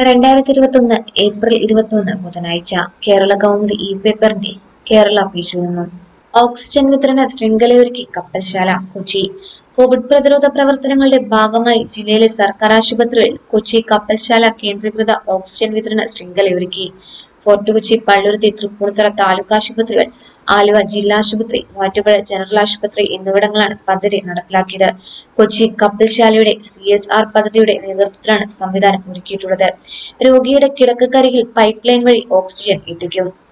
രണ്ടായിരത്തി ഇരുപത്തൊന്ന് ഏപ്രിൽ ഇരുപത്തൊന്ന് ബുധനാഴ്ച കേരള കൗമുദി ഇ പേപ്പറിന്റെ കേരള പേജിൽ നിന്നും ഓക്സിജൻ വിതരണ ശൃംഖലയൊരുക്കി കപ്പൽശാല കൊച്ചി കോവിഡ് പ്രതിരോധ പ്രവർത്തനങ്ങളുടെ ഭാഗമായി ജില്ലയിലെ സർക്കാർ ആശുപത്രികളിൽ കൊച്ചി കപ്പൽശാല കേന്ദ്രീകൃത ഓക്സിജൻ വിതരണ ശൃംഖലയൊരുക്കി ഫോർട്ട് കൊച്ചി പള്ളുരുത്തി തൃപ്പൂണിത്തറ താലൂക്ക് ആശുപത്രികൾ ആലുവ ജില്ലാ ആശുപത്രി മൂവാറ്റുപുഴ ജനറൽ ആശുപത്രി എന്നിവിടങ്ങളാണ് പദ്ധതി നടപ്പിലാക്കിയത് കൊച്ചി കപ്പൽശാലയുടെ സി എസ് ആർ പദ്ധതിയുടെ നേതൃത്വത്തിലാണ് സംവിധാനം ഒരുക്കിയിട്ടുള്ളത് രോഗിയുടെ കിടക്കക്കരികിൽ പൈപ്പ് ലൈൻ വഴി ഓക്സിജൻ എത്തിക്കും